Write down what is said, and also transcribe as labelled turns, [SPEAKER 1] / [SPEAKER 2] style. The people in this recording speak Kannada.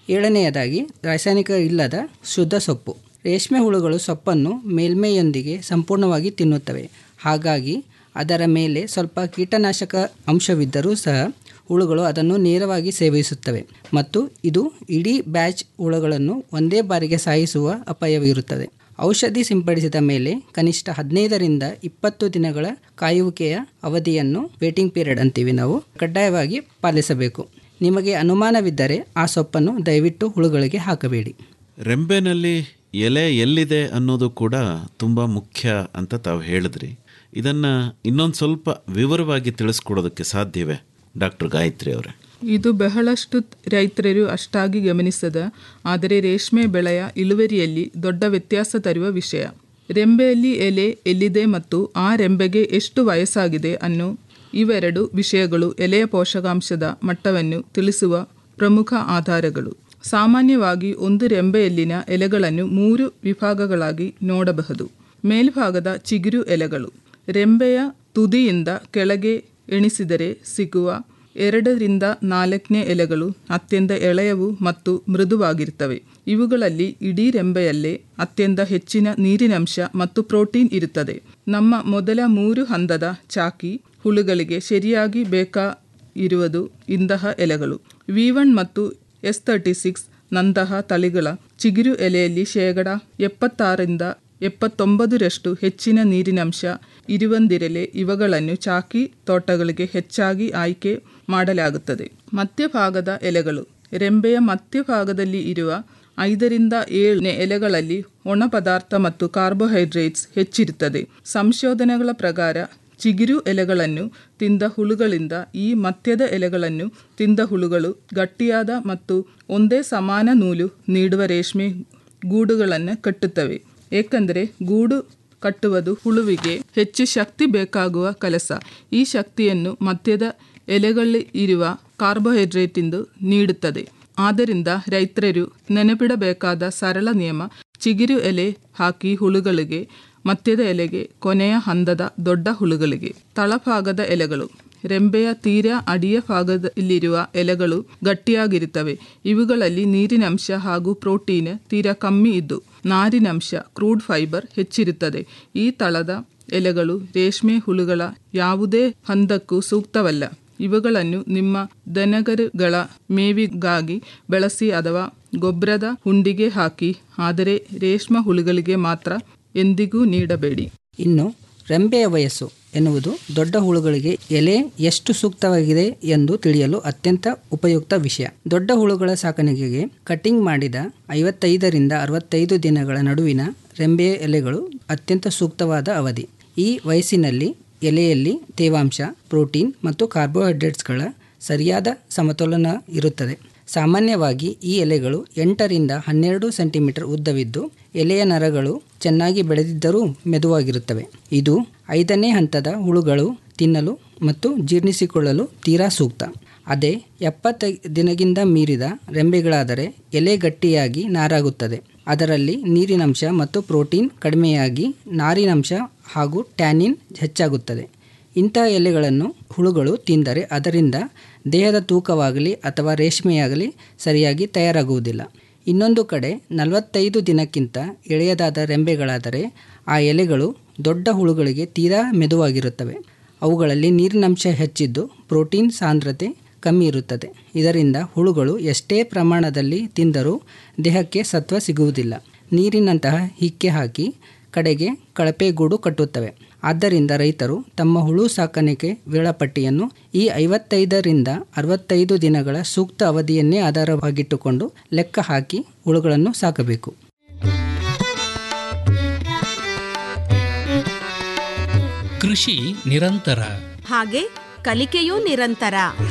[SPEAKER 1] ಏಳನೆಯದಾಗಿ ರಾಸಾಯನಿಕ ಇಲ್ಲದ ಶುದ್ಧ ಸೊಪ್ಪು ರೇಷ್ಮೆ ಹುಳುಗಳು ಸೊಪ್ಪನ್ನು ಮೇಲ್ಮೈಯೊಂದಿಗೆ ಸಂಪೂರ್ಣವಾಗಿ ತಿನ್ನುತ್ತವೆ ಹಾಗಾಗಿ ಅದರ ಮೇಲೆ ಸ್ವಲ್ಪ ಕೀಟನಾಶಕ ಅಂಶವಿದ್ದರೂ ಸಹ ಹುಳುಗಳು ಅದನ್ನು ನೇರವಾಗಿ ಸೇವಿಸುತ್ತವೆ ಮತ್ತು ಇದು ಇಡೀ ಬ್ಯಾಚ್ ಹುಳುಗಳನ್ನು ಒಂದೇ ಬಾರಿಗೆ ಸಾಯಿಸುವ ಅಪಾಯವಿರುತ್ತದೆ ಔಷಧಿ ಸಿಂಪಡಿಸಿದ ಮೇಲೆ ಕನಿಷ್ಠ ಹದಿನೈದರಿಂದ ಇಪ್ಪತ್ತು ದಿನಗಳ ಕಾಯುವಿಕೆಯ ಅವಧಿಯನ್ನು ವೇಟಿಂಗ್ ಪೀರಿಯಡ್ ಅಂತೀವಿ ನಾವು ಕಡ್ಡಾಯವಾಗಿ ಪಾಲಿಸಬೇಕು ನಿಮಗೆ ಅನುಮಾನವಿದ್ದರೆ ಆ ಸೊಪ್ಪನ್ನು ದಯವಿಟ್ಟು ಹುಳುಗಳಿಗೆ ಹಾಕಬೇಡಿ
[SPEAKER 2] ರೆಂಬೆನಲ್ಲಿ ಎಲೆ ಎಲ್ಲಿದೆ ಅನ್ನೋದು ಕೂಡ ತುಂಬ ಮುಖ್ಯ ಅಂತ ತಾವು ಹೇಳಿದ್ರಿ ಇದನ್ನು ಇನ್ನೊಂದು ಸ್ವಲ್ಪ ವಿವರವಾಗಿ ತಿಳಿಸ್ಕೊಡೋದಕ್ಕೆ ಸಾಧ್ಯವೇ ಡಾಕ್ಟರ್ ಗಾಯತ್ರಿ ಅವರೇ
[SPEAKER 3] ಇದು ಬಹಳಷ್ಟು ರೈತರು ಅಷ್ಟಾಗಿ ಗಮನಿಸದ ಆದರೆ ರೇಷ್ಮೆ ಬೆಳೆಯ ಇಳುವರಿಯಲ್ಲಿ ದೊಡ್ಡ ವ್ಯತ್ಯಾಸ ತರುವ ವಿಷಯ ರೆಂಬೆಯಲ್ಲಿ ಎಲೆ ಎಲ್ಲಿದೆ ಮತ್ತು ಆ ರೆಂಬೆಗೆ ಎಷ್ಟು ವಯಸ್ಸಾಗಿದೆ ಅನ್ನೋ ಇವೆರಡು ವಿಷಯಗಳು ಎಲೆಯ ಪೋಷಕಾಂಶದ ಮಟ್ಟವನ್ನು ತಿಳಿಸುವ ಪ್ರಮುಖ ಆಧಾರಗಳು ಸಾಮಾನ್ಯವಾಗಿ ಒಂದು ರೆಂಬೆಯಲ್ಲಿನ ಎಲೆಗಳನ್ನು ಮೂರು ವಿಭಾಗಗಳಾಗಿ ನೋಡಬಹುದು ಮೇಲ್ಭಾಗದ ಚಿಗುರು ಎಲೆಗಳು ರೆಂಬೆಯ ತುದಿಯಿಂದ ಕೆಳಗೆ ಎಣಿಸಿದರೆ ಸಿಗುವ ಎರಡರಿಂದ ನಾಲ್ಕನೇ ಎಲೆಗಳು ಅತ್ಯಂತ ಎಳೆಯವು ಮತ್ತು ಮೃದುವಾಗಿರ್ತವೆ ಇವುಗಳಲ್ಲಿ ಇಡೀ ರೆಂಬೆಯಲ್ಲೇ ಅತ್ಯಂತ ಹೆಚ್ಚಿನ ನೀರಿನಂಶ ಮತ್ತು ಪ್ರೋಟೀನ್ ಇರುತ್ತದೆ ನಮ್ಮ ಮೊದಲ ಮೂರು ಹಂತದ ಚಾಕಿ ಹುಳುಗಳಿಗೆ ಸರಿಯಾಗಿ ಬೇಕಾ ಇರುವುದು ಇಂತಹ ಎಲೆಗಳು ವಿ ಒನ್ ಮತ್ತು ಎಸ್ ತರ್ಟಿ ಸಿಕ್ಸ್ ನಂತಹ ತಳಿಗಳ ಚಿಗುರು ಎಲೆಯಲ್ಲಿ ಶೇಕಡ ಎಪ್ಪತ್ತಾರರಿಂದ ಎಪ್ಪತ್ತೊಂಬತ್ತರಷ್ಟು ಹೆಚ್ಚಿನ ನೀರಿನಂಶ ಇರುವಂದಿರಲೆ ಇವುಗಳನ್ನು ಚಾಕಿ ತೋಟಗಳಿಗೆ ಹೆಚ್ಚಾಗಿ ಆಯ್ಕೆ ಮಾಡಲಾಗುತ್ತದೆ ಮಧ್ಯಭಾಗದ ಎಲೆಗಳು ರೆಂಬೆಯ ಮಧ್ಯಭಾಗದಲ್ಲಿ ಇರುವ ಐದರಿಂದ ಏಳನೇ ಎಲೆಗಳಲ್ಲಿ ಒಣ ಪದಾರ್ಥ ಮತ್ತು ಕಾರ್ಬೋಹೈಡ್ರೇಟ್ಸ್ ಹೆಚ್ಚಿರುತ್ತದೆ ಸಂಶೋಧನೆಗಳ ಪ್ರಕಾರ ಚಿಗುರು ಎಲೆಗಳನ್ನು ತಿಂದ ಹುಳುಗಳಿಂದ ಈ ಮಧ್ಯದ ಎಲೆಗಳನ್ನು ತಿಂದ ಹುಳುಗಳು ಗಟ್ಟಿಯಾದ ಮತ್ತು ಒಂದೇ ಸಮಾನ ನೂಲು ನೀಡುವ ರೇಷ್ಮೆ ಗೂಡುಗಳನ್ನು ಕಟ್ಟುತ್ತವೆ ಏಕೆಂದರೆ ಗೂಡು ಕಟ್ಟುವುದು ಹುಳುವಿಗೆ ಹೆಚ್ಚು ಶಕ್ತಿ ಬೇಕಾಗುವ ಕೆಲಸ ಈ ಶಕ್ತಿಯನ್ನು ಮಧ್ಯದ ಎಲೆಗಳಲ್ಲಿ ಇರುವ ಕಾರ್ಬೋಹೈಡ್ರೇಟಿಂದು ನೀಡುತ್ತದೆ ಆದ್ದರಿಂದ ರೈತರು ನೆನಪಿಡಬೇಕಾದ ಸರಳ ನಿಯಮ ಚಿಗುರು ಎಲೆ ಹಾಕಿ ಹುಳುಗಳಿಗೆ ಮಧ್ಯದ ಎಲೆಗೆ ಕೊನೆಯ ಹಂತದ ದೊಡ್ಡ ಹುಳುಗಳಿಗೆ ತಳಭಾಗದ ಎಲೆಗಳು ರೆಂಬೆಯ ತೀರಾ ಅಡಿಯ ಭಾಗದಲ್ಲಿರುವ ಎಲೆಗಳು ಗಟ್ಟಿಯಾಗಿರುತ್ತವೆ ಇವುಗಳಲ್ಲಿ ನೀರಿನಂಶ ಹಾಗೂ ಪ್ರೋಟೀನ್ ತೀರಾ ಕಮ್ಮಿ ಇದ್ದು ನಾರಿನಂಶ ಕ್ರೂಡ್ ಫೈಬರ್ ಹೆಚ್ಚಿರುತ್ತದೆ ಈ ತಳದ ಎಲೆಗಳು ರೇಷ್ಮೆ ಹುಳುಗಳ ಯಾವುದೇ ಹಂತಕ್ಕೂ ಸೂಕ್ತವಲ್ಲ ಇವುಗಳನ್ನು ನಿಮ್ಮ ದನಗರುಗಳ ಮೇವಿಗಾಗಿ ಬೆಳೆಸಿ ಅಥವಾ ಗೊಬ್ಬರದ ಹುಂಡಿಗೆ ಹಾಕಿ ಆದರೆ ರೇಷ್ಮೆ ಹುಳುಗಳಿಗೆ ಮಾತ್ರ ಎಂದಿಗೂ ನೀಡಬೇಡಿ
[SPEAKER 1] ಇನ್ನು ರೆಂಬೆಯ ವಯಸ್ಸು ಎನ್ನುವುದು ದೊಡ್ಡ ಹುಳುಗಳಿಗೆ ಎಲೆ ಎಷ್ಟು ಸೂಕ್ತವಾಗಿದೆ ಎಂದು ತಿಳಿಯಲು ಅತ್ಯಂತ ಉಪಯುಕ್ತ ವಿಷಯ ದೊಡ್ಡ ಹುಳುಗಳ ಸಾಕಾಣಿಕೆಗೆ ಕಟಿಂಗ್ ಮಾಡಿದ ಐವತ್ತೈದರಿಂದ ಅರವತ್ತೈದು ದಿನಗಳ ನಡುವಿನ ರೆಂಬೆಯ ಎಲೆಗಳು ಅತ್ಯಂತ ಸೂಕ್ತವಾದ ಅವಧಿ ಈ ವಯಸ್ಸಿನಲ್ಲಿ ಎಲೆಯಲ್ಲಿ ತೇವಾಂಶ ಪ್ರೋಟೀನ್ ಮತ್ತು ಕಾರ್ಬೋಹೈಡ್ರೇಟ್ಸ್ಗಳ ಸರಿಯಾದ ಸಮತೋಲನ ಇರುತ್ತದೆ ಸಾಮಾನ್ಯವಾಗಿ ಈ ಎಲೆಗಳು ಎಂಟರಿಂದ ಹನ್ನೆರಡು ಸೆಂಟಿಮೀಟರ್ ಉದ್ದವಿದ್ದು ಎಲೆಯ ನರಗಳು ಚೆನ್ನಾಗಿ ಬೆಳೆದಿದ್ದರೂ ಮೆದುವಾಗಿರುತ್ತವೆ ಇದು ಐದನೇ ಹಂತದ ಹುಳುಗಳು ತಿನ್ನಲು ಮತ್ತು ಜೀರ್ಣಿಸಿಕೊಳ್ಳಲು ತೀರಾ ಸೂಕ್ತ ಅದೇ ಎಪ್ಪತ್ತೈ ದಿನಗಿಂತ ಮೀರಿದ ರೆಂಬೆಗಳಾದರೆ ಎಲೆ ಗಟ್ಟಿಯಾಗಿ ನಾರಾಗುತ್ತದೆ ಅದರಲ್ಲಿ ನೀರಿನಂಶ ಮತ್ತು ಪ್ರೋಟೀನ್ ಕಡಿಮೆಯಾಗಿ ನಾರಿನಂಶ ಹಾಗೂ ಟ್ಯಾನಿನ್ ಹೆಚ್ಚಾಗುತ್ತದೆ ಇಂತಹ ಎಲೆಗಳನ್ನು ಹುಳುಗಳು ತಿಂದರೆ ಅದರಿಂದ ದೇಹದ ತೂಕವಾಗಲಿ ಅಥವಾ ರೇಷ್ಮೆಯಾಗಲಿ ಸರಿಯಾಗಿ ತಯಾರಾಗುವುದಿಲ್ಲ ಇನ್ನೊಂದು ಕಡೆ ನಲವತ್ತೈದು ದಿನಕ್ಕಿಂತ ಎಳೆಯದಾದ ರೆಂಬೆಗಳಾದರೆ ಆ ಎಲೆಗಳು ದೊಡ್ಡ ಹುಳುಗಳಿಗೆ ತೀರಾ ಮೆದುವಾಗಿರುತ್ತವೆ ಅವುಗಳಲ್ಲಿ ನೀರಿನಂಶ ಹೆಚ್ಚಿದ್ದು ಪ್ರೋಟೀನ್ ಸಾಂದ್ರತೆ ಕಮ್ಮಿ ಇರುತ್ತದೆ ಇದರಿಂದ ಹುಳುಗಳು ಎಷ್ಟೇ ಪ್ರಮಾಣದಲ್ಲಿ ತಿಂದರೂ ದೇಹಕ್ಕೆ ಸತ್ವ ಸಿಗುವುದಿಲ್ಲ ನೀರಿನಂತಹ ಹಿಕ್ಕೆ ಹಾಕಿ ಕಡೆಗೆ ಕಳಪೆಗೂಡು ಕಟ್ಟುತ್ತವೆ ಆದ್ದರಿಂದ ರೈತರು ತಮ್ಮ ಹುಳು ಸಾಕಾಣಿಕೆ ವೇಳಾಪಟ್ಟಿಯನ್ನು ಈ ಐವತ್ತೈದರಿಂದ ಅರವತ್ತೈದು ದಿನಗಳ ಸೂಕ್ತ ಅವಧಿಯನ್ನೇ ಆಧಾರವಾಗಿಟ್ಟುಕೊಂಡು ಲೆಕ್ಕ ಹಾಕಿ ಹುಳುಗಳನ್ನು ಸಾಕಬೇಕು
[SPEAKER 4] ಕೃಷಿ ನಿರಂತರ
[SPEAKER 5] ಹಾಗೆ ಕಲಿಕೆಯೂ ನಿರಂತರ